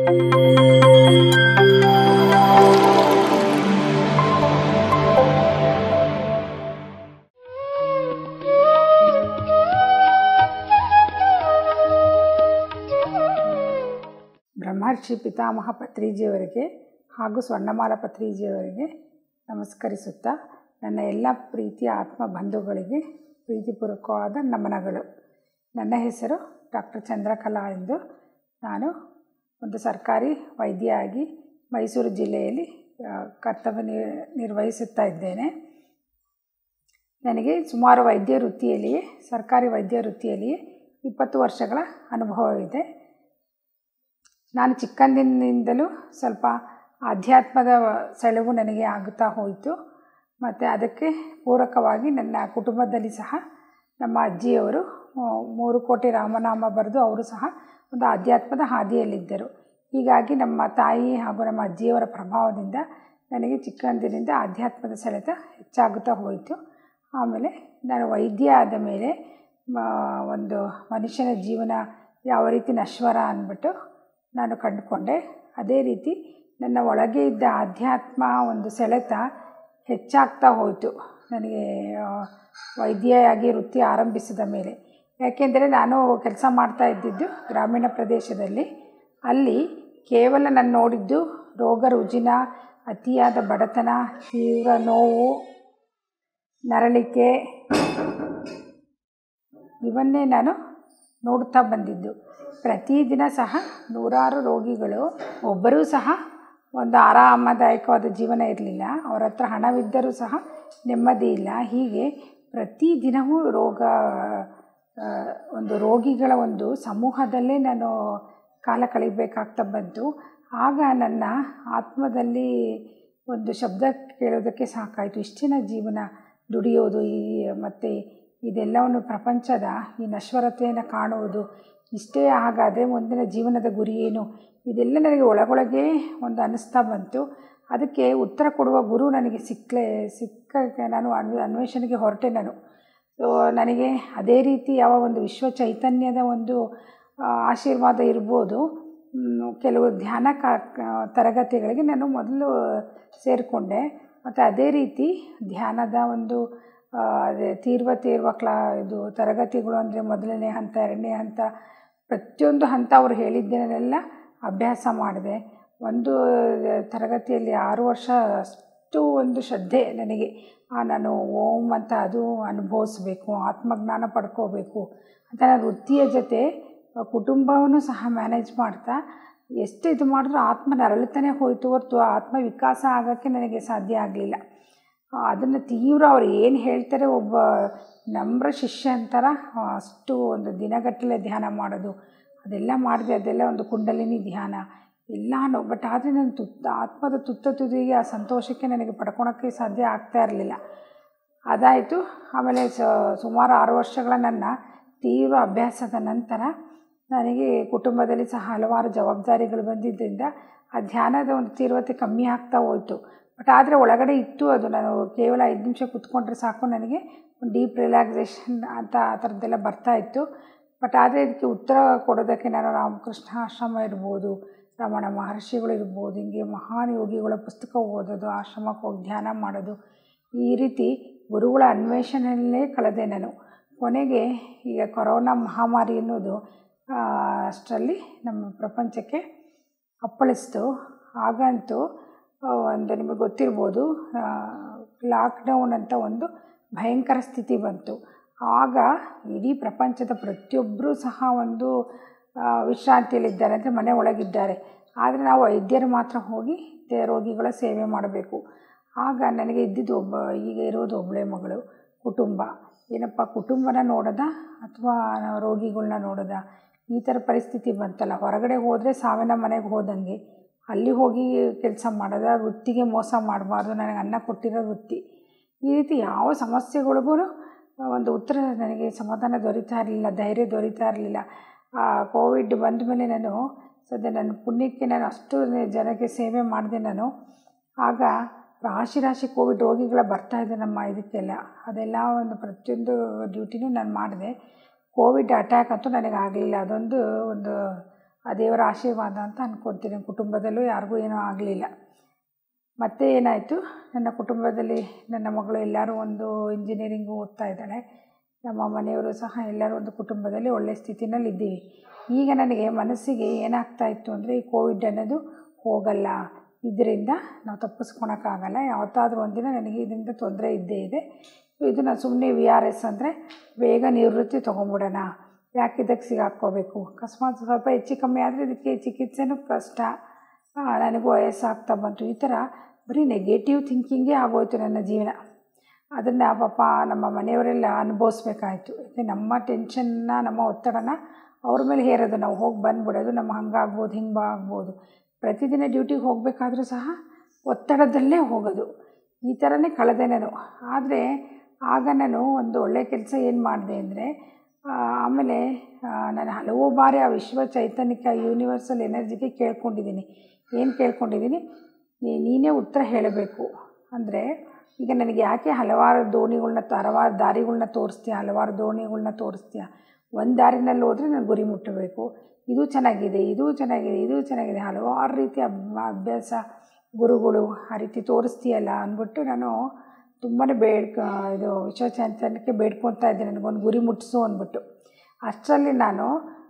ಬ್ರಹ್ಮರ್ಷಿ ಪಿತಾಮಹ ಪತ್ರಿಜಿಯವರಿಗೆ ಹಾಗೂ ಸ್ವರ್ಣಮಾಲ ಪತ್ರಿಜಿಯವರಿಗೆ ನಮಸ್ಕರಿಸುತ್ತಾ ನನ್ನ ಎಲ್ಲ ಪ್ರೀತಿಯ ಆತ್ಮ ಬಂಧುಗಳಿಗೆ ಪ್ರೀತಿಪೂರ್ವಕವಾದ ನಮನಗಳು ನನ್ನ ಹೆಸರು ಡಾಕ್ಟರ್ ಚಂದ್ರಕಲಾ ಎಂದು ನಾನು ಒಂದು ಸರ್ಕಾರಿ ವೈದ್ಯೆಯಾಗಿ ಮೈಸೂರು ಜಿಲ್ಲೆಯಲ್ಲಿ ಆ, ಕರ್ತವ್ಯ ನಿರ್ ನಿರ್ವಹಿಸುತ್ತಾ ಇದ್ದೇನೆ ನನಗೆ ಸುಮಾರು ವೈದ್ಯ ವೃತ್ತಿಯಲ್ಲಿಯೇ ಸರ್ಕಾರಿ ವೈದ್ಯ ವೃತ್ತಿಯಲ್ಲಿಯೇ ಇಪ್ಪತ್ತು ವರ್ಷಗಳ ಅನುಭವವಿದೆ ನಾನು ಚಿಕ್ಕಂದಿನಿಂದಲೂ ಸ್ವಲ್ಪ ಆಧ್ಯಾತ್ಮದ ಸೆಳವು ನನಗೆ ಆಗುತ್ತಾ ಹೋಯಿತು ಮತ್ತು ಅದಕ್ಕೆ ಪೂರಕವಾಗಿ ನನ್ನ ಕುಟುಂಬದಲ್ಲಿ ಸಹ ನಮ್ಮ ಅಜ್ಜಿಯವರು ಆ, ಮೂರು ಕೋಟಿ ರಾಮನಾಮ ಬರೆದು ಅವರು ಸಹ ಒಂದು ಆಧ್ಯಾತ್ಮದ ಹಾದಿಯಲ್ಲಿದ್ದರು ಹೀಗಾಗಿ ನಮ್ಮ ತಾಯಿ ಹಾಗೂ ನಮ್ಮ ಅಜ್ಜಿಯವರ ಪ್ರಭಾವದಿಂದ ನನಗೆ ಚಿಕ್ಕಂದಿನಿಂದ ಆಧ್ಯಾತ್ಮದ ಸೆಳೆತ ಹೆಚ್ಚಾಗುತ್ತಾ ಹೋಯಿತು ಆಮೇಲೆ ನಾನು ವೈದ್ಯ ಆದ ಮೇಲೆ ಮ, ಒಂದು ಮನುಷ್ಯನ ಜೀವನ ಯಾವ ರೀತಿ ನಶ್ವರ ಅಂದ್ಬಿಟ್ಟು ನಾನು ಕಂಡುಕೊಂಡೆ ಅದೇ ರೀತಿ ನನ್ನ ಒಳಗೆ ಇದ್ದ ಆಧ್ಯಾತ್ಮ ಒಂದು ಸೆಳೆತ ಹೆಚ್ಚಾಗ್ತಾ ಹೋಯಿತು ನನಗೆ ಆ, ವೈದ್ಯೆಯಾಗಿ ವೃತ್ತಿ ಆರಂಭಿಸಿದ ಮೇಲೆ ಯಾಕೆಂದರೆ ನಾನು ಕೆಲಸ ಮಾಡ್ತಾ ಇದ್ದಿದ್ದು ಗ್ರಾಮೀಣ ಪ್ರದೇಶದಲ್ಲಿ ಅಲ್ಲಿ ಕೇವಲ ನಾನು ನೋಡಿದ್ದು ರೋಗ ರುಜಿನ ಅತಿಯಾದ ಬಡತನ ತೀವ್ರ ನೋವು ನರಳಿಕೆ ಇವನ್ನೇ ನಾನು ನೋಡುತ್ತಾ ಬಂದಿದ್ದು ಪ್ರತಿದಿನ ಸಹ ನೂರಾರು ರೋಗಿಗಳು ಒಬ್ಬರೂ ಸಹ ಒಂದು ಆರಾಮದಾಯಕವಾದ ಜೀವನ ಇರಲಿಲ್ಲ ಅವರ ಹತ್ರ ಹಣವಿದ್ದರೂ ಸಹ ನೆಮ್ಮದಿ ಇಲ್ಲ ಹೀಗೆ ಪ್ರತಿದಿನವೂ ರೋಗ ಆ, ಒಂದು ರೋಗಿಗಳ ಒಂದು ಸಮೂಹದಲ್ಲೇ ನಾನು ಕಾಲ ಕಳಿಬೇಕಾಗ್ತಾ ಬಂತು ಆಗ ನನ್ನ ಆತ್ಮದಲ್ಲಿ ಒಂದು ಶಬ್ದ ಕೇಳೋದಕ್ಕೆ ಸಾಕಾಯಿತು ಇಷ್ಟಿನ ಜೀವನ ದುಡಿಯೋದು ಈ ಮತ್ತು ಇದೆಲ್ಲವನ್ನು ಪ್ರಪಂಚದ ಈ ನಶ್ವರತೆಯನ್ನು ಕಾಣುವುದು ಇಷ್ಟೇ ಹಾಗಾದರೆ ಮುಂದಿನ ಜೀವನದ ಗುರಿ ಏನು ಇದೆಲ್ಲ ನನಗೆ ಒಳಗೊಳಗೆ ಒಂದು ಅನ್ನಿಸ್ತಾ ಬಂತು ಅದಕ್ಕೆ ಉತ್ತರ ಕೊಡುವ ಗುರು ನನಗೆ ಸಿಕ್ಕಲೇ ಸಿಕ್ಕ ನಾನು ಅನ್ವ ಅನ್ವೇಷಣೆಗೆ ಹೊರಟೆ ನಾನು ಸೊ ನನಗೆ ಅದೇ ರೀತಿ ಯಾವ ಒಂದು ವಿಶ್ವ ಚೈತನ್ಯದ ಒಂದು ಆ, ಆಶೀರ್ವಾದ ಇರ್ಬೋದು ಮ್, ಕೆಲವು ಧ್ಯಾನ ಕಾ ಕ- ತರಗತಿಗಳಿಗೆ ನಾನು ಮೊದಲು ಸೇರಿಕೊಂಡೆ ಮತ್ತು ಅದೇ ರೀತಿ ಧ್ಯಾನದ ಒಂದು ಆ, ಅದೇ ತೀರ್ವ ತೀರ್ವ ಕ್ಲಾ ಇದು ತರಗತಿಗಳು ಅಂದರೆ ಮೊದಲನೇ ಹಂತ ಎರಡನೇ ಹಂತ ಪ್ರತಿಯೊಂದು ಹಂತ ಅವರು ಹೇಳಿದ್ದನ್ನೆಲ್ಲ ಅಭ್ಯಾಸ ಮಾಡಿದೆ ಒಂದು ತರಗತಿಯಲ್ಲಿ ಆರು ವರ್ಷ ಅಷ್ಟು ಒಂದು ಶ್ರದ್ಧೆ ನನಗೆ ಆ ನಾನು ಓಂ ಅಂತ ಅದು ಅನುಭವಿಸ್ಬೇಕು ಆತ್ಮಜ್ಞಾನ ಪಡ್ಕೋಬೇಕು ಅಂತ ನಾನು ವೃತ್ತಿಯ ಜೊತೆ ಕುಟುಂಬವನ್ನು ಸಹ ಮ್ಯಾನೇಜ್ ಮಾಡ್ತಾ ಎಷ್ಟು ಇದು ಮಾಡಿದ್ರೂ ಆತ್ಮ ನರಳುತ್ತಾನೆ ಹೋಯಿತು ಹೊರತು ಆತ್ಮ ವಿಕಾಸ ಆಗೋಕ್ಕೆ ನನಗೆ ಸಾಧ್ಯ ಆಗಲಿಲ್ಲ ಅದನ್ನು ತೀವ್ರ ಅವ್ರು ಏನು ಹೇಳ್ತಾರೆ ಒಬ್ಬ ನಮ್ರ ಶಿಷ್ಯ ಅಂತಾರ ಅಷ್ಟು ಒಂದು ದಿನಗಟ್ಟಲೆ ಧ್ಯಾನ ಮಾಡೋದು ಅದೆಲ್ಲ ಮಾಡಿದೆ ಅದೆಲ್ಲ ಒಂದು ಕುಂಡಲಿನಿ ಧ್ಯಾನ ಎಲ್ಲಾನು ಬಟ್ ಆದರೆ ನನ್ನ ತುತ್ತ ಆತ್ಮದ ತುತ್ತ ತುದಿಗೆ ಆ ಸಂತೋಷಕ್ಕೆ ನನಗೆ ಪಡ್ಕೊಳಕ್ಕೆ ಸಾಧ್ಯ ಆಗ್ತಾ ಇರಲಿಲ್ಲ ಅದಾಯಿತು ಆಮೇಲೆ ಸ ಸುಮಾರು ಆರು ವರ್ಷಗಳ ನನ್ನ ತೀವ್ರ ಅಭ್ಯಾಸದ ನಂತರ ನನಗೆ ಕುಟುಂಬದಲ್ಲಿ ಸಹ ಹಲವಾರು ಜವಾಬ್ದಾರಿಗಳು ಬಂದಿದ್ದರಿಂದ ಆ ಧ್ಯಾನದ ಒಂದು ತೀವ್ರತೆ ಕಮ್ಮಿ ಆಗ್ತಾ ಹೋಯಿತು ಬಟ್ ಆದರೆ ಒಳಗಡೆ ಇತ್ತು ಅದು ನಾನು ಕೇವಲ ಐದು ನಿಮಿಷ ಕೂತ್ಕೊಂಡ್ರೆ ಸಾಕು ನನಗೆ ಒಂದು ಡೀಪ್ ರಿಲ್ಯಾಕ್ಸೇಷನ್ ಅಂತ ಆ ಥರದ್ದೆಲ್ಲ ಬರ್ತಾ ಇತ್ತು ಬಟ್ ಆದರೆ ಇದಕ್ಕೆ ಉತ್ತರ ಕೊಡೋದಕ್ಕೆ ನಾನು ರಾಮಕೃಷ್ಣ ಆಶ್ರಮ ಇರ್ಬೋದು ರಮಣ ಮಹರ್ಷಿಗಳು ಇರ್ಬೋದು ಹಿಂಗೆ ಮಹಾನ್ ಯೋಗಿಗಳ ಪುಸ್ತಕ ಓದೋದು ಆಶ್ರಮಕ್ಕೆ ಹೋಗಿ ಧ್ಯಾನ ಮಾಡೋದು ಈ ರೀತಿ ಗುರುಗಳ ಅನ್ವೇಷಣೆಯಲ್ಲೇ ಕಳೆದೆ ನಾನು ಕೊನೆಗೆ ಈಗ ಕೊರೋನಾ ಮಹಾಮಾರಿ ಅನ್ನೋದು ಆ, ಅಷ್ಟರಲ್ಲಿ ನಮ್ಮ ಪ್ರಪಂಚಕ್ಕೆ ಅಪ್ಪಳಿಸ್ತು ಆಗಂತೂ ಆ, ಒಂದು ನಿಮಗೆ ಗೊತ್ತಿರ್ಬೋದು ಲಾಕ್ಡೌನ್ ಅಂತ ಒಂದು ಭಯಂಕರ ಸ್ಥಿತಿ ಬಂತು ಆಗ ಇಡೀ ಪ್ರಪಂಚದ ಪ್ರತಿಯೊಬ್ಬರೂ ಸಹ ಒಂದು ಆ, ವಿಶ್ರಾಂತಿಯಲ್ಲಿದ್ದಾರೆ ಅಂದರೆ ಮನೆ ಒಳಗಿದ್ದಾರೆ ಆದರೆ ನಾವು ವೈದ್ಯರು ಮಾತ್ರ ಹೋಗಿ ದೇ- ರೋಗಿಗಳ ಸೇವೆ ಮಾಡಬೇಕು ಆಗ ನನಗೆ ಇದ್ದಿದ್ದು ಒಬ್ಬ ಈಗ ಇರೋದು ಒಬ್ಬಳೇ ಮಗಳು ಕುಟುಂಬ ಏನಪ್ಪ ಕುಟುಂಬನ ನೋಡೋದ ಅಥವಾ ರೋಗಿಗಳನ್ನ ನೋಡೋದ ಈ ಥರ ಪರಿಸ್ಥಿತಿ ಬಂತಲ್ಲ ಹೊರಗಡೆ ಹೋದರೆ ಸಾವಿನ ಮನೆಗೆ ಹೋದಂಗೆ ಅಲ್ಲಿ ಹೋಗಿ ಕೆಲಸ ಮಾಡೋದ ವೃತ್ತಿಗೆ ಮೋಸ ಮಾಡಬಾರ್ದು ನನಗೆ ಅನ್ನ ಕೊಟ್ಟಿರೋ ವೃತ್ತಿ ಈ ರೀತಿ ಯಾವ ಸಮಸ್ಯೆಗಳಿಗೂ ಒಂದು ಉತ್ತರ ನನಗೆ ಸಮಾಧಾನ ದೊರೀತಾ ಇರಲಿಲ್ಲ ಧೈರ್ಯ ದೊರೀತಾ ಇರಲಿಲ್ಲ ಕೋವಿಡ್ ಬಂದ ಮೇಲೆ ನಾನು ಸದ್ಯ ನನ್ನ ಪುಣ್ಯಕ್ಕೆ ನಾನು ಅಷ್ಟು ಜನಕ್ಕೆ ಸೇವೆ ಮಾಡಿದೆ ನಾನು ಆಗ ರಾಶಿ ರಾಶಿ ಕೋವಿಡ್ ರೋಗಿಗಳ ಬರ್ತಾ ಇದೆ ನಮ್ಮ ಇದಕ್ಕೆಲ್ಲ ಅದೆಲ್ಲ ಒಂದು ಪ್ರತಿಯೊಂದು ಡ್ಯೂಟಿನೂ ನಾನು ಮಾಡಿದೆ ಕೋವಿಡ್ ಅಟ್ಯಾಕ್ ಅಂತೂ ನನಗೆ ಆಗಲಿಲ್ಲ ಅದೊಂದು ಒಂದು ಆ ದೇವರ ಆಶೀರ್ವಾದ ಅಂತ ಅಂದ್ಕೊಳ್ತೀನಿ ಕುಟುಂಬದಲ್ಲೂ ಯಾರಿಗೂ ಏನೂ ಆಗಲಿಲ್ಲ ಮತ್ತೆ ಏನಾಯಿತು ನನ್ನ ಕುಟುಂಬದಲ್ಲಿ ನನ್ನ ಮಗಳು ಎಲ್ಲರೂ ಒಂದು ಇಂಜಿನಿಯರಿಂಗು ಓದ್ತಾ ಇದ್ದಾಳೆ ನಮ್ಮ ಮನೆಯವರು ಸಹ ಎಲ್ಲರೂ ಒಂದು ಕುಟುಂಬದಲ್ಲಿ ಒಳ್ಳೆಯ ಸ್ಥಿತಿನಲ್ಲಿ ಇದ್ದೀವಿ ಈಗ ನನಗೆ ಮನಸ್ಸಿಗೆ ಏನಾಗ್ತಾ ಇತ್ತು ಅಂದರೆ ಈ ಕೋವಿಡ್ ಅನ್ನೋದು ಹೋಗಲ್ಲ ಇದರಿಂದ ನಾವು ತಪ್ಪಿಸ್ಕೊಳಕ್ಕಾಗಲ್ಲ ಯಾವತ್ತಾದರೂ ಒಂದಿನ ನನಗೆ ಇದರಿಂದ ತೊಂದರೆ ಇದ್ದೇ ಇದೆ ಇದು ನಾನು ಸುಮ್ಮನೆ ವಿ ಆರ್ ಎಸ್ ಅಂದರೆ ಬೇಗ ನಿವೃತ್ತಿ ತೊಗೊಂಬಿಡೋಣ ಯಾಕೆ ಇದಕ್ಕೆ ಸಿಗಾಕ್ಕೋಬೇಕು ಅಕಸ್ಮಾತ್ ಸ್ವಲ್ಪ ಹೆಚ್ಚು ಕಮ್ಮಿ ಆದರೆ ಇದಕ್ಕೆ ಚಿಕಿತ್ಸೆನೂ ಕಷ್ಟ ನನಗೂ ವಯಸ್ಸಾಗ್ತಾ ಬಂತು ಈ ಥರ ಬರೀ ನೆಗೆಟಿವ್ ಥಿಂಕಿಂಗೇ ಆಗೋಯ್ತು ನನ್ನ ಜೀವನ ಅದನ್ನು ಪಾಪ ನಮ್ಮ ಮನೆಯವರೆಲ್ಲ ಅನುಭವಿಸ್ಬೇಕಾಯ್ತು ಯಾಕೆ ನಮ್ಮ ಟೆನ್ಷನ್ನ ನಮ್ಮ ಒತ್ತಡನ ಅವ್ರ ಮೇಲೆ ಹೇರೋದು ನಾವು ಹೋಗಿ ಬಂದುಬಿಡೋದು ನಮ್ಮ ಹಂಗಾಗ್ಬೋದು ಹಿಂಗೆ ಆಗ್ಬೋದು ಪ್ರತಿದಿನ ಡ್ಯೂಟಿಗೆ ಹೋಗಬೇಕಾದ್ರೂ ಸಹ ಒತ್ತಡದಲ್ಲೇ ಹೋಗೋದು ಈ ಥರನೇ ಕಳೆದೆ ನಾನು ಆದರೆ ಆಗ ನಾನು ಒಂದು ಒಳ್ಳೆಯ ಕೆಲಸ ಏನು ಮಾಡಿದೆ ಅಂದರೆ ಆಮೇಲೆ ನಾನು ಹಲವು ಬಾರಿ ಆ ವಿಶ್ವ ಚೈತನ್ಯಕ್ಕೆ ಯೂನಿವರ್ಸಲ್ ಎನರ್ಜಿಗೆ ಕೇಳ್ಕೊಂಡಿದ್ದೀನಿ ಏನು ಕೇಳ್ಕೊಂಡಿದ್ದೀನಿ ನೀನೇ ಉತ್ತರ ಹೇಳಬೇಕು ಅಂದರೆ ಈಗ ನನಗೆ ಯಾಕೆ ಹಲವಾರು ದೋಣಿಗಳ್ನ ಹಲವಾರು ದಾರಿಗಳ್ನ ತೋರಿಸ್ತೀಯ ಹಲವಾರು ದೋಣಿಗಳ್ನ ತೋರಿಸ್ತೀಯ ಒಂದು ದಾರಿನಲ್ಲಿ ಹೋದರೆ ನಾನು ಗುರಿ ಮುಟ್ಟಬೇಕು ಇದು ಚೆನ್ನಾಗಿದೆ ಇದು ಚೆನ್ನಾಗಿದೆ ಇದು ಚೆನ್ನಾಗಿದೆ ಹಲವಾರು ರೀತಿಯ ಅಭ್ಯಾಸ ಗುರುಗಳು ಆ ರೀತಿ ತೋರಿಸ್ತೀಯಲ್ಲ ಅಂದ್ಬಿಟ್ಟು ನಾನು ತುಂಬಾ ಬೇಡ್ಕ ಇದು ವಿಶ್ವಚೈತನ್ಯಕ್ಕೆ ಬೇಡ್ಕೊತಾ ಇದ್ದೆ ನನಗೊಂದು ಗುರಿ ಮುಟ್ಟಿಸು ಅಂದ್ಬಿಟ್ಟು ಅಷ್ಟರಲ್ಲಿ ನಾನು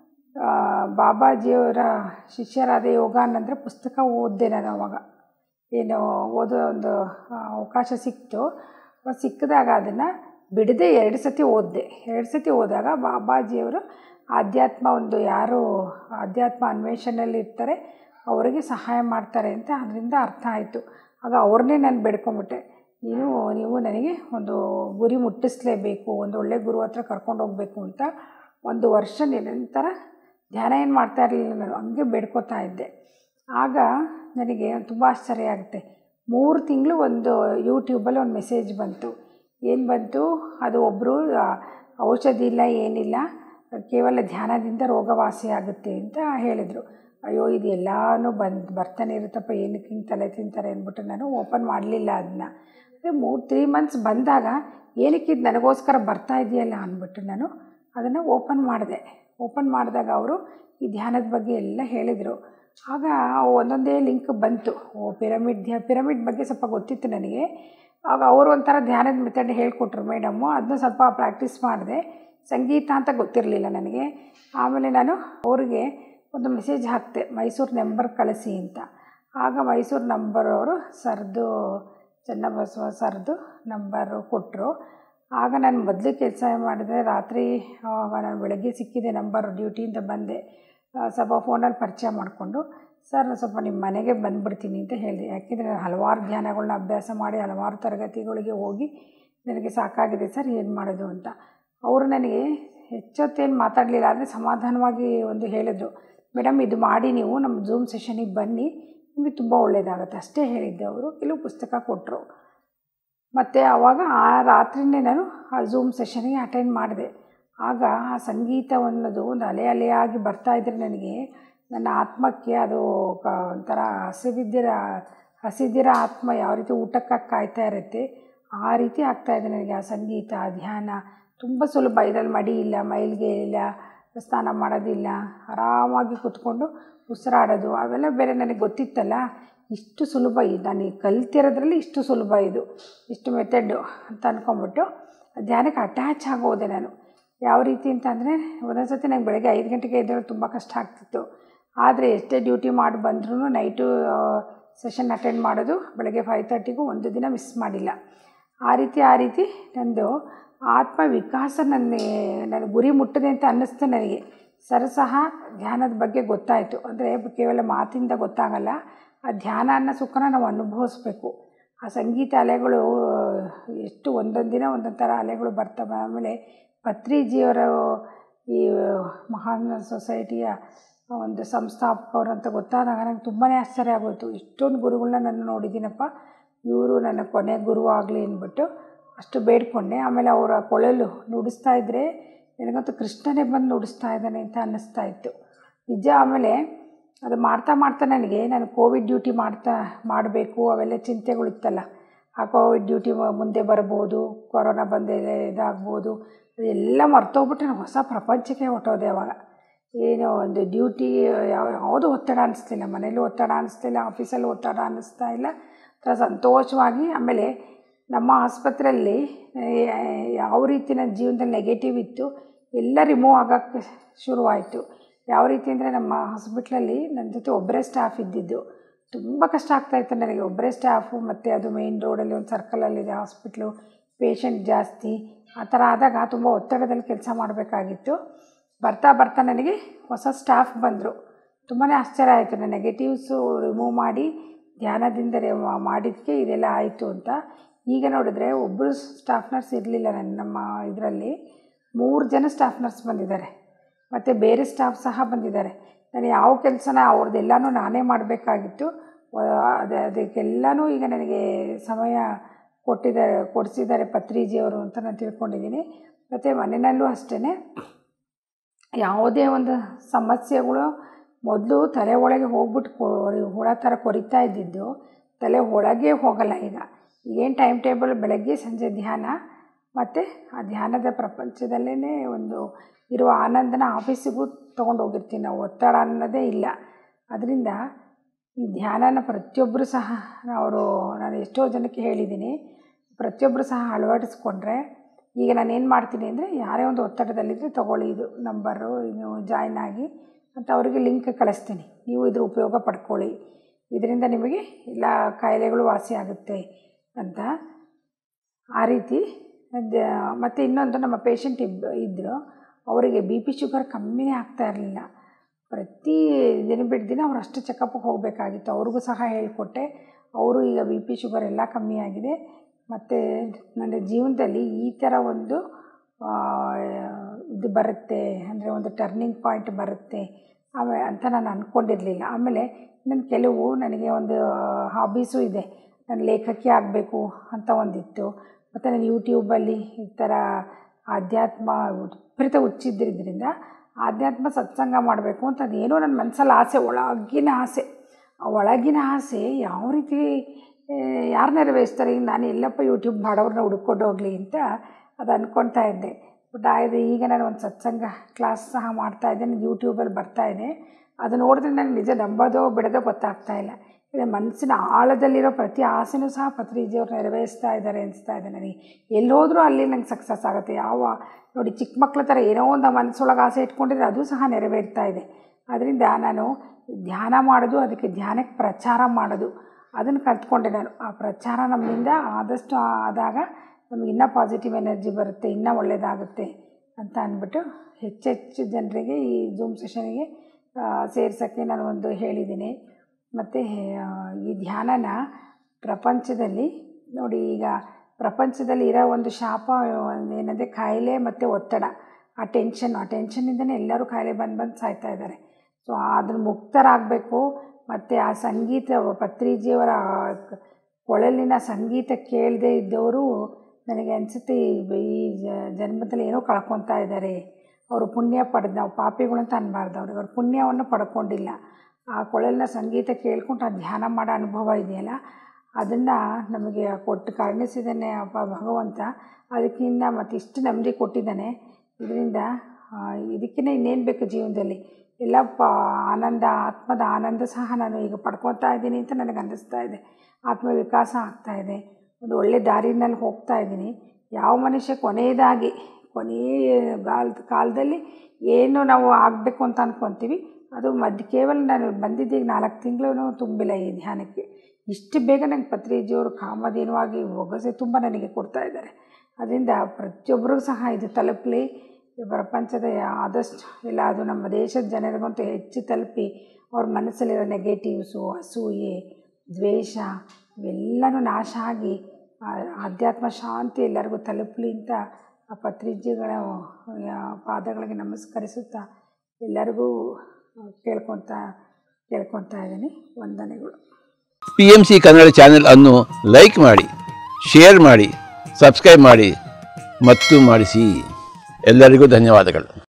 ಬಾಬಾಜಿಯವರ ಶಿಷ್ಯರಾದ ಯೋಗಾನಂದ್ರ ಪುಸ್ತಕ ಓದಿದೆ ನಾನು ಅವಾಗ ಏನು ಓದೋ ಒಂದು ಅವಕಾಶ ಸಿಕ್ತು ಸಿಕ್ಕಿದಾಗ ಅದನ್ನು ಬಿಡದೆ ಎರಡು ಸತಿ ಓದಿದೆ ಎರಡು ಸತಿ ಓದಾಗ ಬಾಬಾಜಿಯವರು ಆಧ್ಯಾತ್ಮ ಒಂದು ಯಾರು ಆಧ್ಯಾತ್ಮ ಅನ್ವೇಷಣೆಯಲ್ಲಿ ಇರ್ತಾರೆ ಅವರಿಗೆ ಸಹಾಯ ಮಾಡ್ತಾರೆ ಅಂತ ಅದರಿಂದ ಅರ್ಥ ಆಯಿತು ಆಗ ಅವ್ರನ್ನೇ ನಾನು ಬೇಡ್ಕೊಂಬಿಟ್ಟೆ ನೀನು ನೀವು ನನಗೆ ಒಂದು ಗುರಿ ಮುಟ್ಟಿಸ್ಲೇಬೇಕು ಒಂದು ಒಳ್ಳೆ ಗುರು ಹತ್ರ ಕರ್ಕೊಂಡು ಹೋಗಬೇಕು ಅಂತ ಒಂದು ವರ್ಷ ನಿರಂತರ ಧ್ಯಾನ ಏನು ಮಾಡ್ತಾ ಇರಲಿಲ್ಲ ನಾನು ಹಂಗೆ ಬೇಡ್ಕೋತಾ ಇದ್ದೆ ಆಗ ನನಗೆ ತುಂಬ ಆಶ್ಚರ್ಯ ಆಗುತ್ತೆ ಮೂರು ತಿಂಗಳು ಒಂದು ಯೂಟ್ಯೂಬಲ್ಲಿ ಒಂದು ಮೆಸೇಜ್ ಬಂತು ಏನು ಬಂತು ಅದು ಒಬ್ಬರು ಔಷಧಿ ಇಲ್ಲ ಏನಿಲ್ಲ ಕೇವಲ ಧ್ಯಾನದಿಂದ ರೋಗವಾಸಿ ಆಗುತ್ತೆ ಅಂತ ಹೇಳಿದರು ಅಯ್ಯೋ ಇದು ಎಲ್ಲನೂ ಬಂದು ಬರ್ತಾನೆ ಇರುತ್ತಪ್ಪ ಏನಕ್ಕೆ ಹಿಂಗೆ ತಲೆ ತಿಂತಾರೆ ಅಂದ್ಬಿಟ್ಟು ನಾನು ಓಪನ್ ಮಾಡಲಿಲ್ಲ ಅದನ್ನ ಅದೇ ಮೂರು ತ್ರೀ ಮಂತ್ಸ್ ಬಂದಾಗ ಏನಕ್ಕೆ ಇದು ನನಗೋಸ್ಕರ ಬರ್ತಾ ಇದೆಯಲ್ಲ ಅಂದ್ಬಿಟ್ಟು ನಾನು ಅದನ್ನು ಓಪನ್ ಮಾಡಿದೆ ಓಪನ್ ಮಾಡಿದಾಗ ಅವರು ಈ ಧ್ಯಾನದ ಬಗ್ಗೆ ಎಲ್ಲ ಹೇಳಿದರು ಆಗ ಒಂದೊಂದೇ ಲಿಂಕ್ ಬಂತು ಓ ಪಿರಮಿಡ್ ಧ್ಯ ಪಿರಮಿಡ್ ಬಗ್ಗೆ ಸ್ವಲ್ಪ ಗೊತ್ತಿತ್ತು ನನಗೆ ಆಗ ಅವರು ಒಂಥರ ಧ್ಯಾನದ ಮೆಥಡ್ ಹೇಳಿಕೊಟ್ರು ಮೇಡಮ್ಮು ಅದನ್ನ ಸ್ವಲ್ಪ ಪ್ರಾಕ್ಟೀಸ್ ಮಾಡಿದೆ ಸಂಗೀತ ಅಂತ ಗೊತ್ತಿರಲಿಲ್ಲ ನನಗೆ ಆಮೇಲೆ ನಾನು ಅವರಿಗೆ ಒಂದು ಮೆಸೇಜ್ ಹಾಕ್ತೆ ಮೈಸೂರು ನಂಬರ್ ಕಳಿಸಿ ಅಂತ ಆಗ ಮೈಸೂರು ನಂಬರ್ ಅವರು ಸರ್ದು ಚನ್ನಬಸವ ಸರ್ದು ನಂಬರು ಕೊಟ್ಟರು ಆಗ ನಾನು ಮೊದಲು ಕೆಲಸ ಮಾಡಿದೆ ರಾತ್ರಿ ನಾನು ಬೆಳಗ್ಗೆ ಸಿಕ್ಕಿದೆ ನಂಬರು ಡ್ಯೂಟಿಯಿಂದ ಬಂದೆ ಸ್ವಲ್ಪ ಫೋನಲ್ಲಿ ಪರಿಚಯ ಮಾಡಿಕೊಂಡು ಸರ್ ಸ್ವಲ್ಪ ನಿಮ್ಮ ಮನೆಗೆ ಬಂದುಬಿಡ್ತೀನಿ ಅಂತ ಹೇಳಿದೆ ಯಾಕೆಂದರೆ ನಾನು ಹಲವಾರು ಧ್ಯಾನಗಳನ್ನ ಅಭ್ಯಾಸ ಮಾಡಿ ಹಲವಾರು ತರಗತಿಗಳಿಗೆ ಹೋಗಿ ನನಗೆ ಸಾಕಾಗಿದೆ ಸರ್ ಏನು ಮಾಡೋದು ಅಂತ ಅವರು ನನಗೆ ಹೆಚ್ಚೊತ್ತೇನು ಮಾತಾಡಲಿಲ್ಲ ಆದರೆ ಸಮಾಧಾನವಾಗಿ ಒಂದು ಹೇಳಿದರು ಮೇಡಮ್ ಇದು ಮಾಡಿ ನೀವು ನಮ್ಮ ಝೂಮ್ ಸೆಷನಿಗೆ ಬನ್ನಿ ನಿಮಗೆ ತುಂಬ ಒಳ್ಳೆಯದಾಗುತ್ತೆ ಅಷ್ಟೇ ಹೇಳಿದ್ದೆ ಅವರು ಕೆಲವು ಪುಸ್ತಕ ಕೊಟ್ಟರು ಮತ್ತು ಆವಾಗ ಆ ರಾತ್ರಿಯೇ ನಾನು ಆ ಝೂಮ್ ಸೆಷನಿಗೆ ಅಟೆಂಡ್ ಮಾಡಿದೆ ಆಗ ಆ ಸಂಗೀತ ಅನ್ನೋದು ಒಂದು ಅಲೆ ಅಲೆಯಾಗಿ ಬರ್ತಾಯಿದ್ರೆ ನನಗೆ ನನ್ನ ಆತ್ಮಕ್ಕೆ ಅದು ಕ ಒಂಥರ ಹಸಿವಿದ್ದಿರ ಹಸಿದಿರ ಆತ್ಮ ಯಾವ ರೀತಿ ಊಟಕ್ಕಾಗಿ ಕಾಯ್ತಾ ಇರುತ್ತೆ ಆ ರೀತಿ ಆಗ್ತಾಯಿದೆ ನನಗೆ ಆ ಸಂಗೀತ ಆ ಧ್ಯಾನ ತುಂಬ ಸುಲಭ ಇದರಲ್ಲಿ ಮಡಿ ಇಲ್ಲ ಮೈಲಿಗೆ ಇಲ್ಲ ಸ್ನಾನ ಮಾಡೋದಿಲ್ಲ ಆರಾಮಾಗಿ ಕೂತ್ಕೊಂಡು ಉಸಿರಾಡೋದು ಅವೆಲ್ಲ ಬೇರೆ ನನಗೆ ಗೊತ್ತಿತ್ತಲ್ಲ ಇಷ್ಟು ಸುಲಭ ಇದು ನಾನು ಈ ಕಲ್ತಿರೋದ್ರಲ್ಲಿ ಇಷ್ಟು ಸುಲಭ ಇದು ಇಷ್ಟು ಮೆಥಡ್ಡು ಅಂತ ಅಂದ್ಕೊಂಬಿಟ್ಟು ಧ್ಯಾನಕ್ಕೆ ಅಟ್ಯಾಚ್ ಆಗೋದೆ ನಾನು ಯಾವ ರೀತಿ ಅಂತಂದರೆ ಒಂದೊಂದು ಸತಿ ನಂಗೆ ಬೆಳಗ್ಗೆ ಐದು ಗಂಟೆಗೆ ಎದ್ದೇಳೋದು ತುಂಬ ಕಷ್ಟ ಆಗ್ತಿತ್ತು ಆದರೆ ಎಷ್ಟೇ ಡ್ಯೂಟಿ ಮಾಡಿ ಬಂದ್ರೂ ನೈಟು ಸೆಷನ್ ಅಟೆಂಡ್ ಮಾಡೋದು ಬೆಳಗ್ಗೆ ಫೈವ್ ತರ್ಟಿಗೂ ಒಂದು ದಿನ ಮಿಸ್ ಮಾಡಿಲ್ಲ ಆ ರೀತಿ ಆ ರೀತಿ ನಂದು ಆತ್ಮ ವಿಕಾಸ ನನ್ನ ನನ್ನ ಗುರಿ ಮುಟ್ಟಿದೆ ಅಂತ ಅನ್ನಿಸ್ತು ನನಗೆ ಸರಸಹ ಧ್ಯಾನದ ಬಗ್ಗೆ ಗೊತ್ತಾಯಿತು ಅಂದರೆ ಕೇವಲ ಮಾತಿಂದ ಗೊತ್ತಾಗಲ್ಲ ಆ ಧ್ಯಾನ ಅನ್ನೋ ಸುಖನ ನಾವು ಅನುಭವಿಸ್ಬೇಕು ಆ ಸಂಗೀತ ಅಲೆಗಳು ಎಷ್ಟು ಒಂದೊಂದು ದಿನ ಒಂದೊಂದು ಥರ ಅಲೆಗಳು ಬರ್ತವೆ ಆಮೇಲೆ ಪತ್ರಿಜಿಯವರು ಈ ಮಹಾನ್ ಸೊಸೈಟಿಯ ಒಂದು ಸಂಸ್ಥಾಪಕರು ಅಂತ ಗೊತ್ತಾದಾಗ ನಂಗೆ ತುಂಬಾ ಆಶ್ಚರ್ಯ ಆಗೋಯಿತು ಇಷ್ಟೊಂದು ಗುರುಗಳನ್ನ ನಾನು ನೋಡಿದ್ದೀನಪ್ಪ ಇವರು ನನ್ನ ಕೊನೆ ಗುರು ಆಗಲಿ ಅಂದ್ಬಿಟ್ಟು ಅಷ್ಟು ಬೇಡ್ಕೊಂಡೆ ಆಮೇಲೆ ಅವರ ಕೊಳಲು ನುಡಿಸ್ತಾ ಇದ್ದರೆ ನನಗಂತೂ ಕೃಷ್ಣನೇ ಬಂದು ನುಡಿಸ್ತಾ ಇದ್ದಾನೆ ಅಂತ ಅನ್ನಿಸ್ತಾ ಇತ್ತು ನಿಜ ಆಮೇಲೆ ಅದು ಮಾಡ್ತಾ ಮಾಡ್ತಾ ನನಗೆ ನಾನು ಕೋವಿಡ್ ಡ್ಯೂಟಿ ಮಾಡ್ತಾ ಮಾಡಬೇಕು ಅವೆಲ್ಲ ಚಿಂತೆಗಳಿತ್ತಲ್ಲ ಆ ಕೋವಿಡ್ ಡ್ಯೂಟಿ ಮುಂದೆ ಬರ್ಬೋದು ಕೊರೋನಾ ಬಂದ ಇದಾಗ್ಬೋದು ಅದೆಲ್ಲ ಮರ್ತೋಗ್ಬಿಟ್ಟು ನಾನು ಹೊಸ ಪ್ರಪಂಚಕ್ಕೆ ಹೊಟ್ಟೋದೆ ಅವಾಗ ಏನು ಒಂದು ಡ್ಯೂಟಿ ಯಾವ ಯಾವುದೂ ಒತ್ತಡ ಅನ್ನಿಸ್ಲಿಲ್ಲ ಮನೇಲೂ ಒತ್ತಡ ಅನ್ನಿಸ್ತಿಲ್ಲ ಆಫೀಸಲ್ಲೂ ಒತ್ತಡ ಅನ್ನಿಸ್ತಾ ಇಲ್ಲ ಒಂಥರ ಸಂತೋಷವಾಗಿ ಆಮೇಲೆ ನಮ್ಮ ಆಸ್ಪತ್ರೆಯಲ್ಲಿ ಯಾವ ರೀತಿ ನನ್ನ ಜೀವನದಲ್ಲಿ ನೆಗೆಟಿವ್ ಇತ್ತು ಎಲ್ಲ ರಿಮೂವ್ ಆಗೋಕ್ಕೆ ಶುರುವಾಯಿತು ಯಾವ ರೀತಿ ಅಂದರೆ ನಮ್ಮ ಹಾಸ್ಪಿಟ್ಲಲ್ಲಿ ನನ್ನ ಜೊತೆ ಒಬ್ಬರೇ ಸ್ಟಾಫ್ ಇದ್ದಿದ್ದು ತುಂಬ ಕಷ್ಟ ಆಗ್ತಾಯಿತ್ತು ನನಗೆ ಒಬ್ಬರೇ ಸ್ಟಾಫು ಮತ್ತು ಅದು ಮೇಯ್ನ್ ರೋಡಲ್ಲಿ ಒಂದು ಸರ್ಕಲಲ್ಲಿದೆ ಹಾಸ್ಪಿಟ್ಲು ಪೇಷಂಟ್ ಜಾಸ್ತಿ ಆ ಥರ ಆದಾಗ ತುಂಬ ಒತ್ತಡದಲ್ಲಿ ಕೆಲಸ ಮಾಡಬೇಕಾಗಿತ್ತು ಬರ್ತಾ ಬರ್ತಾ ನನಗೆ ಹೊಸ ಸ್ಟಾಫ್ ಬಂದರು ತುಂಬಾ ಆಶ್ಚರ್ಯ ಆಯಿತು ನಾನು ನೆಗೆಟಿವ್ಸು ರಿಮೂವ್ ಮಾಡಿ ಧ್ಯಾನದಿಂದ ಮಾಡಿದ್ದಕ್ಕೆ ಇದೆಲ್ಲ ಆಯಿತು ಅಂತ ಈಗ ನೋಡಿದ್ರೆ ಒಬ್ಬರು ಸ್ಟಾಫ್ ನರ್ಸ್ ಇರಲಿಲ್ಲ ನನ್ನ ನಮ್ಮ ಇದರಲ್ಲಿ ಮೂರು ಜನ ಸ್ಟಾಫ್ ನರ್ಸ್ ಬಂದಿದ್ದಾರೆ ಮತ್ತು ಬೇರೆ ಸ್ಟಾಫ್ ಸಹ ಬಂದಿದ್ದಾರೆ ನಾನು ಯಾವ ಕೆಲಸನ ಅವ್ರದ್ದೆಲ್ಲನೂ ನಾನೇ ಮಾಡಬೇಕಾಗಿತ್ತು ಅದು ಅದಕ್ಕೆಲ್ಲನೂ ಈಗ ನನಗೆ ಸಮಯ ಕೊಟ್ಟಿದ್ದಾರೆ ಕೊಡಿಸಿದ್ದಾರೆ ಪತ್ರಿಜಿಯವರು ಅಂತ ನಾನು ತಿಳ್ಕೊಂಡಿದ್ದೀನಿ ಮತ್ತು ಮನೆಯಲ್ಲೂ ಅಷ್ಟೇ ಯಾವುದೇ ಒಂದು ಸಮಸ್ಯೆಗಳು ಮೊದಲು ತಲೆ ಒಳಗೆ ಹೋಗ್ಬಿಟ್ಟು ಕೊರಿ ಹುಳ ಥರ ಕೊರಿತಾ ಇದ್ದಿದ್ದು ತಲೆ ಒಳಗೆ ಹೋಗಲ್ಲ ಈಗ ಏನು ಟೈಮ್ ಟೇಬಲ್ ಬೆಳಗ್ಗೆ ಸಂಜೆ ಧ್ಯಾನ ಮತ್ತು ಆ ಧ್ಯಾನದ ಪ್ರಪಂಚದಲ್ಲೇ ಒಂದು ಇರುವ ಆನಂದನ ಆಫೀಸಿಗೂ ತೊಗೊಂಡು ಹೋಗಿರ್ತೀನಿ ನಾವು ಒತ್ತಡ ಅನ್ನೋದೇ ಇಲ್ಲ ಅದರಿಂದ ಈ ಧ್ಯಾನನ ಪ್ರತಿಯೊಬ್ಬರು ಸಹ ಅವರು ನಾನು ಎಷ್ಟೋ ಜನಕ್ಕೆ ಹೇಳಿದ್ದೀನಿ ಪ್ರತಿಯೊಬ್ಬರು ಸಹ ಅಳವಡಿಸ್ಕೊಂಡ್ರೆ ಈಗ ನಾನು ಏನು ಮಾಡ್ತೀನಿ ಅಂದರೆ ಯಾರೇ ಒಂದು ಒತ್ತಡದಲ್ಲಿದ್ದರೆ ತೊಗೊಳ್ಳಿ ಇದು ನಂಬರು ನೀವು ಜಾಯ್ನ್ ಆಗಿ ಅಂತ ಅವರಿಗೆ ಲಿಂಕ್ ಕಳಿಸ್ತೀನಿ ನೀವು ಇದ್ರ ಉಪಯೋಗ ಪಡ್ಕೊಳ್ಳಿ ಇದರಿಂದ ನಿಮಗೆ ಎಲ್ಲ ಕಾಯಿಲೆಗಳು ವಾಸಿ ಆಗುತ್ತೆ ಅಂತ ಆ ರೀತಿ ಮತ್ತು ಇನ್ನೊಂದು ನಮ್ಮ ಪೇಷಂಟ್ ಇಬ್ ಇದ್ದರು ಅವರಿಗೆ ಬಿ ಪಿ ಶುಗರ್ ಕಮ್ಮಿನೇ ಆಗ್ತಾ ಇರಲಿಲ್ಲ ಪ್ರತಿ ದಿನ ಬಿಟ್ಟು ದಿನ ಅವ್ರು ಅಷ್ಟು ಚೆಕಪ್ಗೆ ಹೋಗಬೇಕಾಗಿತ್ತು ಅವ್ರಿಗೂ ಸಹ ಹೇಳಿಕೊಟ್ಟೆ ಅವರು ಈಗ ಬಿ ಪಿ ಶುಗರ್ ಎಲ್ಲ ಕಮ್ಮಿ ಆಗಿದೆ ಮತ್ತು ನನ್ನ ಜೀವನದಲ್ಲಿ ಈ ಥರ ಒಂದು ಇದು ಬರುತ್ತೆ ಅಂದರೆ ಒಂದು ಟರ್ನಿಂಗ್ ಪಾಯಿಂಟ್ ಬರುತ್ತೆ ಆಮೇಲೆ ಅಂತ ನಾನು ಅಂದ್ಕೊಂಡಿರಲಿಲ್ಲ ಆಮೇಲೆ ನನ್ನ ಕೆಲವು ನನಗೆ ಒಂದು ಹಾಬೀಸು ಇದೆ ನಾನು ಲೇಖಕಿ ಆಗಬೇಕು ಅಂತ ಒಂದಿತ್ತು ಮತ್ತು ನಾನು ಯೂಟ್ಯೂಬಲ್ಲಿ ಈ ಥರ ಆಧ್ಯಾತ್ಮ ವಿಪರೀತ ಹುಚ್ಚಿದ್ರಿಂದ ಆಧ್ಯಾತ್ಮ ಸತ್ಸಂಗ ಮಾಡಬೇಕು ಅಂತ ಅದೇನೋ ನನ್ನ ಮನಸ್ಸಲ್ಲಿ ಆಸೆ ಒಳಗಿನ ಆಸೆ ಆ ಒಳಗಿನ ಆಸೆ ಯಾವ ರೀತಿ ಯಾರು ನೆರವೇರಿಸ್ತಾರೆ ಈಗ ನಾನು ಎಲ್ಲಪ್ಪ ಯೂಟ್ಯೂಬ್ ಮಾಡೋರನ್ನ ಹುಡ್ಕೊಂಡು ಹೋಗಲಿ ಅಂತ ಅದು ಅಂದ್ಕೊಳ್ತಾ ಇದ್ದೆ ಬಟ್ ಆಯ್ತು ಈಗ ನಾನು ಒಂದು ಸತ್ಸಂಗ ಕ್ಲಾಸ್ ಸಹ ಮಾಡ್ತಾ ಇದ್ದೆ ನನಗೆ ಯೂಟ್ಯೂಬಲ್ಲಿ ಬರ್ತಾ ಇದೆ ಅದು ನೋಡಿದ್ರೆ ನನಗೆ ನಿಜ ನಂಬೋದೋ ಬಿಡೋದೋ ಗೊತ್ತಾಗ್ತಾ ಇಲ್ಲ ಇದು ಮನಸ್ಸಿನ ಆಳದಲ್ಲಿರೋ ಪ್ರತಿ ಆಸೆನೂ ಸಹ ಪತ್ರಿಜಿಯವ್ರು ನೆರವೇರಿಸ್ತಾ ಇದ್ದಾರೆ ಅನಿಸ್ತಾ ಇದೆ ನನಗೆ ಎಲ್ಲೋದ್ರೂ ಅಲ್ಲಿ ನಂಗೆ ಸಕ್ಸಸ್ ಆಗುತ್ತೆ ಯಾವ ನೋಡಿ ಚಿಕ್ಕ ಮಕ್ಳ ಥರ ಏನೋ ಒಂದು ಮನಸ್ಸೊಳಗೆ ಆಸೆ ಇಟ್ಕೊಂಡಿದ್ರೆ ಅದು ಸಹ ನೆರವೇರ್ತಾ ಇದೆ ಅದರಿಂದ ನಾನು ಧ್ಯಾನ ಮಾಡೋದು ಅದಕ್ಕೆ ಧ್ಯಾನಕ್ಕೆ ಪ್ರಚಾರ ಮಾಡೋದು ಅದನ್ನು ಕಲ್ತ್ಕೊಂಡೆ ನಾನು ಆ ಪ್ರಚಾರ ನಮ್ಮಿಂದ ಆದಷ್ಟು ಆದಾಗ ನಮಗೆ ಇನ್ನೂ ಪಾಸಿಟಿವ್ ಎನರ್ಜಿ ಬರುತ್ತೆ ಇನ್ನೂ ಒಳ್ಳೆಯದಾಗುತ್ತೆ ಅಂತ ಅಂದ್ಬಿಟ್ಟು ಹೆಚ್ಚೆಚ್ಚು ಜನರಿಗೆ ಈ ಝೂಮ್ ಸೆಷನಿಗೆ ಸೇರ್ಸೋಕ್ಕೆ ನಾನು ಒಂದು ಹೇಳಿದ್ದೀನಿ ಮತ್ತು ಈ ಧ್ಯಾನನ ಪ್ರಪಂಚದಲ್ಲಿ ನೋಡಿ ಈಗ ಪ್ರಪಂಚದಲ್ಲಿ ಇರೋ ಒಂದು ಶಾಪ ಏನಂದರೆ ಕಾಯಿಲೆ ಮತ್ತು ಒತ್ತಡ ಆ ಟೆನ್ಷನ್ ಆ ಟೆನ್ಷನ್ನಿಂದನೇ ಎಲ್ಲರೂ ಕಾಯಿಲೆ ಬಂದು ಬಂದು ಸಾಯ್ತಾ ಇದ್ದಾರೆ ಸೊ ಅದನ್ನು ಮುಕ್ತರಾಗಬೇಕು ಮತ್ತು ಆ ಸಂಗೀತ ಪತ್ರಿಜಿಯವರ ಕೊಳಲಿನ ಸಂಗೀತ ಕೇಳದೇ ಇದ್ದವರು ನನಗೆ ಅನಿಸುತ್ತೆ ಈ ಜನ್ಮದಲ್ಲಿ ಏನೋ ಕಳ್ಕೊತಾ ಇದ್ದಾರೆ ಅವರು ಪುಣ್ಯ ಪಡೆದು ನಾವು ಪಾಪಿಗಳು ಅಂತ ಅನ್ಬಾರ್ದು ಅವ್ರಿಗೆ ಅವ್ರು ಪುಣ್ಯವನ್ನು ಪಡ್ಕೊಂಡಿಲ್ಲ ಆ ಕೊಳಲಿನ ಸಂಗೀತ ಕೇಳ್ಕೊಂಡು ಆ ಧ್ಯಾನ ಮಾಡೋ ಅನುಭವ ಇದೆಯಲ್ಲ ಅದನ್ನು ನಮಗೆ ಕೊಟ್ಟು ಕರುಣಿಸಿದ್ದಾನೆ ಅಪ್ಪ ಭಗವಂತ ಅದಕ್ಕಿಂತ ಮತ್ತು ಇಷ್ಟು ನೆಮ್ಮದಿ ಕೊಟ್ಟಿದ್ದಾನೆ ಇದರಿಂದ ಇದಕ್ಕಿಂತ ಇನ್ನೇನು ಬೇಕು ಜೀವನದಲ್ಲಿ ಎಲ್ಲ ಪ ಆನಂದ ಆತ್ಮದ ಆನಂದ ಸಹ ನಾನು ಈಗ ಪಡ್ಕೊತಾ ಇದ್ದೀನಿ ಅಂತ ನನಗೆ ಅನ್ನಿಸ್ತಾ ಇದೆ ಆತ್ಮವಿಕಾಸ ಆಗ್ತಾ ಇದೆ ಒಂದು ಒಳ್ಳೆ ದಾರಿನಲ್ಲಿ ಹೋಗ್ತಾ ಇದ್ದೀನಿ ಯಾವ ಮನುಷ್ಯ ಕೊನೆಯದಾಗಿ ಕೊನೆಯ ಕಾಲದ ಕಾಲದಲ್ಲಿ ಏನು ನಾವು ಆಗಬೇಕು ಅಂತ ಅಂದ್ಕೊತೀವಿ ಅದು ಮಧ್ಯ ಕೇವಲ ನಾನು ಬಂದಿದ್ದೀಗ ನಾಲ್ಕು ತಿಂಗಳು ತುಂಬಿಲ್ಲ ಈ ಧ್ಯಾನಕ್ಕೆ ಇಷ್ಟು ಬೇಗ ನಂಗೆ ಪತ್ರಿಜಿಯವರು ಕಾಮಧೇನುವಾಗಿ ಒಗಸೆ ತುಂಬ ನನಗೆ ಕೊಡ್ತಾ ಇದ್ದಾರೆ ಅದರಿಂದ ಪ್ರತಿಯೊಬ್ಬರಿಗೂ ಸಹ ಇದು ತಲುಪಲಿ ಪ್ರಪಂಚದ ಆದಷ್ಟು ಎಲ್ಲ ಅದು ನಮ್ಮ ದೇಶದ ಜನರಿಗಂತೂ ಹೆಚ್ಚು ತಲುಪಿ ಅವ್ರ ಮನಸ್ಸಲ್ಲಿರೋ ನೆಗೆಟಿವ್ಸು ಅಸೂಯೆ ದ್ವೇಷ ಇವೆಲ್ಲನೂ ನಾಶ ಆಗಿ ಆಧ್ಯಾತ್ಮ ಶಾಂತಿ ಎಲ್ಲರಿಗೂ ತಲುಪಲಿ ಅಂತ ಆ ಪತ್ರಿಜಿಗಳ ಪಾದಗಳಿಗೆ ನಮಸ್ಕರಿಸುತ್ತಾ ಎಲ್ಲರಿಗೂ ಕೇಳ್ಕೊತಾ ಕೇಳ್ಕೊತಾ ಇದ್ದೀನಿ ವಂದನೆಗಳು P M C Kannada channel ಅನ್ನು ಲೈಕ್ ಮಾಡಿ ಶೇರ್ ಮಾಡಿ ಸಬ್ಸ್ಕ್ರೈಬ್ ಮಾಡಿ ಮತ್ತು ಮಾಡಿಸಿ ಎಲ್ಲರಿಗೂ ಧನ್ಯವಾದಗಳು